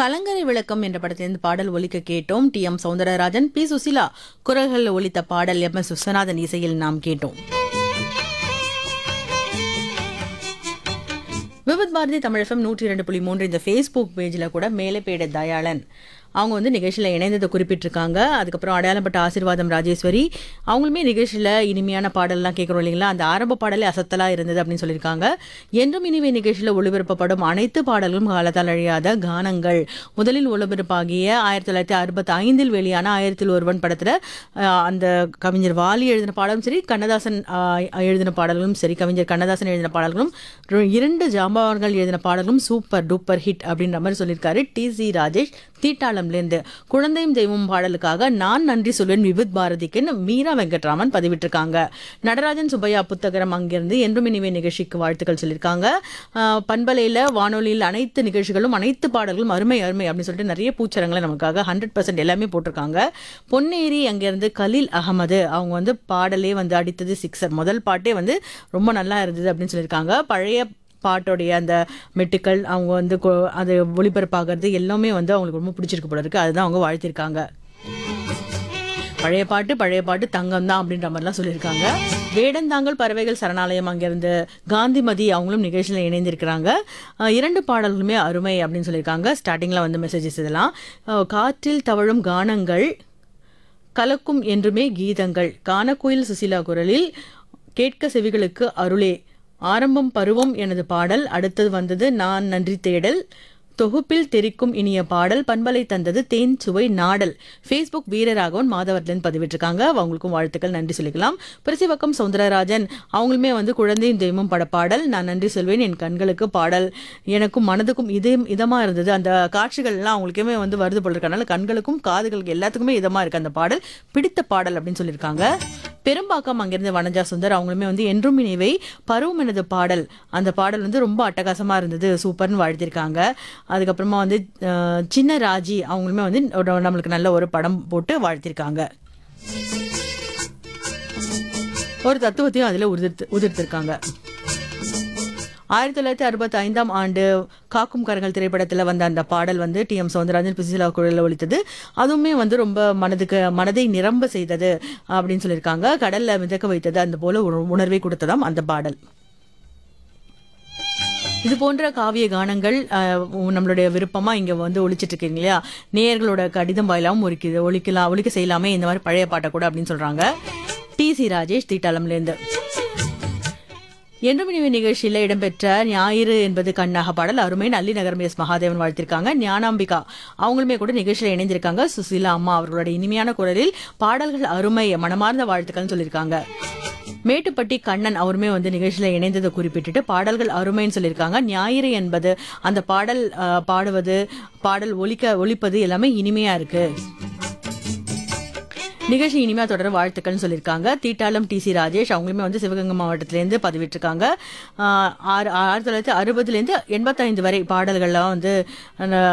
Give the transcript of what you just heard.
கலங்கரை விளக்கம் என்ற படத்திலிருந்து பாடல் ஒலிக்க கேட்டோம் T M Soundararajan P Susheela குரல்களில் ஒலித்த பாடல் எம் எஸ் விஸ்வநாதன் இசையில் நாம் கேட்டோம் விவித் பாரதி தமிழ் எஃப்எம் நூற்றி இரண்டு புள்ளி மூன்று இந்த ஃபேஸ்புக் பேஜில் கூட மேலப்பேட தயாளன் அவங்க வந்து நிகழ்ச்சியில் இணைந்ததை குறிப்பிட்டிருக்காங்க அதுக்கப்புறம் அடையாளப்பட்ட ஆசீர்வாதம் ராஜேஸ்வரி அவங்களுமே நிகழ்ச்சியில் இனிமையான பாடல்லாம் கேட்குறோம் இல்லைங்களா அந்த ஆரம்ப பாடலே அசத்தலாக இருந்தது அப்படின்னு சொல்லியிருக்காங்க என்றும் இனிமே நிகழ்ச்சியில் ஒளிபரப்பப்படும் அனைத்து பாடல்களும் காலத்தால் அழியாத கானங்கள் முதலில் ஒளிபரப்பாகிய ஆயிரத்தி தொள்ளாயிரத்தி அறுபத்தி ஐந்தில் வெளியான ஆயிரத்தில் ஒருவன் படத்தில் அந்த கவிஞர் வாலி எழுதின பாடலும் சரி கண்ணதாசன் ஆஹ், எழுதின பாடல்களும் சரி கவிஞர் கண்ணதாசன் எழுதின பாடல்களும் ரொ- இரண்டு ஜாம்பவான்கள் எழுதின பாடல்களும் சூப்பர் டூப்பர் ஹிட் அப்படின்ற மாதிரி சொல்லியிருக்காரு டி சி ராஜேஷ் தீட்டாளம்லேருந்து குழந்தையும் தெய்வம் பாடலுக்காக நான் நன்றி சொல்வேன் விவித் பாரதிக்குன்னு மீரா வெங்கட்ராமன் பதிவிட்டிருக்காங்க நடராஜன் சுப்பையா புத்தகரம் அங்கிருந்து என்றும் இனிவே நிகழ்ச்சிக்கு வாழ்த்துக்கள் சொல்லியிருக்காங்க ஆஹ், பண்பலையில வானொலியில் அனைத்து நிகழ்ச்சிகளும் அனைத்து பாடல்களும் அருமை அருமை அப்படின்னு சொல்லிட்டு நிறைய பூச்சரங்களை நமக்காக ஹண்ட்ரட் பர்சன்ட் எல்லாமே போட்டிருக்காங்க பொன்னேரி அங்கிருந்து கலீல் அகமது அவங்க வந்து பாடலே வந்து அடித்தது சிக்ஸர் முதல் பாட்டே வந்து ரொம்ப நல்லா இருந்தது அப்படின்னு சொல்லியிருக்காங்க பழைய பாட்டோடைய அந்த மெட்டுக்கள் அவங்க வந்து கொ- அது ஒளிபரப்பாகிறது எல்லாமே வந்து அவங்களுக்கு ரொம்ப பிடிச்சிருக்கு போல இருக்கு அதுதான் அவங்க வாழ்த்திருக்காங்க பழைய பாட்டு பழைய பாட்டு தங்கம் தான் அப்படின்ற மாதிரிலாம் சொல்லியிருக்காங்க வேடந்தாங்கல் பறவைகள் சரணாலயம் அங்கிருந்து காந்திமதி அவங்களும் நிகழ்ச்சியில் இணைந்திருக்கிறாங்க அஹ் இரண்டு பாடல்களுமே அருமை அப்படின்னு சொல்லியிருக்காங்க ஸ்டார்டிங்கில் வந்து மெசேஜஸ் இதெல்லாம் அஹ் காற்றில் தவழும் கானங்கள் கலக்கும் என்றுமே கீதங்கள் கானக்குயில் சுசீலா குரலில் கேட்க செவிகளுக்கு அருளே ஆரம்பம் பருவம் எனது பாடல் அடுத்தது வந்தது நான் நன்றி தேடல் தொகுப்பில் தெரிக்கும் இனிய பாடல் பண்பலை தந்தது தேன் சுவை நாடல் ஃபேஸ்புக் வீரராகவன் மாதவர்லேருந்து பதிவிட்டிருக்காங்க அவங்களுக்கும் வாழ்த்துக்கள் நன்றி சொல்லிக்கலாம் பிரிசிவக்கம் சௌந்தரராஜன் அவங்களுமே வந்து குழந்தையும் தெய்வம் பட பாடல் நான் நன்றி சொல்வேன் என் கண்களுக்கு பாடல் எனக்கும் மனதுக்கும் இதயம் இதமா இருந்தது அந்த காட்சிகள்லாம் அவங்களுக்குமே வந்து வருது போல இருக்கனால கண்களுக்கும் காதுகளுக்கு எல்லாத்துக்குமே இதமா இருக்கு அந்த பாடல் பிடித்த பாடல் அப்படின்னு சொல்லியிருக்காங்க பெரும்பாக்கம் அங்கிருந்து வனஜா சுந்தர் அவங்களுமே வந்து என்றும் இனிவை பருவம் எனது பாடல் அந்த பாடல் வந்து ரொம்ப அட்டகாசமா இருந்தது சூப்பர்னு வாழ்த்திருக்காங்க அதுக்கப்புறமா வந்து அஹ், சின்ன ராஜி அவங்களுமே வந்து ஒரு- நம்மளுக்கு நல்ல ஒரு படம் போட்டு வாழ்த்திருக்காங்க ஒரு தத்துவத்தையும் அதில் உதிர்த்து உதிர்த்திருக்காங்க ஆயிரத்தி தொள்ளாயிரத்தி அறுபத்தி ஐந்தாம் ஆண்டு காக்கும் கரங்கள் திரைப்படத்தில் வந்த அந்த பாடல் வந்து டி எம் சௌந்தரராஜன் பிசிலா குரலில் ஒலித்தது அதுவுமே வந்து ரொம்ப மனதுக்கு மனதை நிரம்ப செய்தது அப்படின்னு சொல்லியிருக்காங்க கடல்ல மிதக்க வைத்தது அந்த போல ஒரு உணர்வை கொடுத்ததாம் அந்த பாடல் இது போன்ற காவிய கானங்கள் அஹ், நம்மளுடைய விருப்பமா இங்க வந்து ஒழிச்சிட்டு இருக்கீங்க இல்லையா நேயர்களோட கடிதம் வாயிலாவும் ஒலிக்குது ஒழிக்கலாம் ஒழிக்க செய்யலாமே இந்த மாதிரி பழைய பாட்டை கூட அப்படின்னு சொல்றாங்க டி சி ராஜேஷ் தீட்டாளம்லேருந்து என்றும் இனிமே நிகழ்ச்சியில் இடம்பெற்ற ஞாயிறு என்பது கண்ணாக பாடல் அருமை நல்லி நகரம் எஸ் மகாதேவன் வாழ்த்திருக்காங்க ஞானாம்பிகா அவங்களுமே கூட நிகழ்ச்சியில் இணைந்திருக்காங்க சுசீலா அம்மா அவர்களோட இனிமையான குரலில் பாடல்கள் அருமை மனமார்ந்த வாழ்த்துக்கள்னு சொல்லியிருக்காங்க மேட்டுப்பட்டி கண்ணன் அவருமே வந்து நிகழ்ச்சியில இணைந்ததை குறிப்பிட்டுட்டு பாடல்கள் அருமைன்னு சொல்லியிருக்காங்க ஞாயிறு என்பது அந்த பாடல் அஹ், பாடுவது பாடல் ஒலிக்க ஒலிப்பது எல்லாமே இனிமையா இருக்கு நிகழ்ச்சி இனிமையா தொடர வாழ்த்துக்கள்னு சொல்லியிருக்காங்க தீட்டாளம் டி சி ராஜேஷ் அவங்களுமே வந்து சிவகங்கை மாவட்டத்திலேருந்து பதிவிட்டிருக்காங்க ஆஹ் ஆறு ஆயிரத்தி தொள்ளாயிரத்தி அறுபதுலேருந்து எண்பத்தைந்து வரை பாடல்கள்லாம் வந்து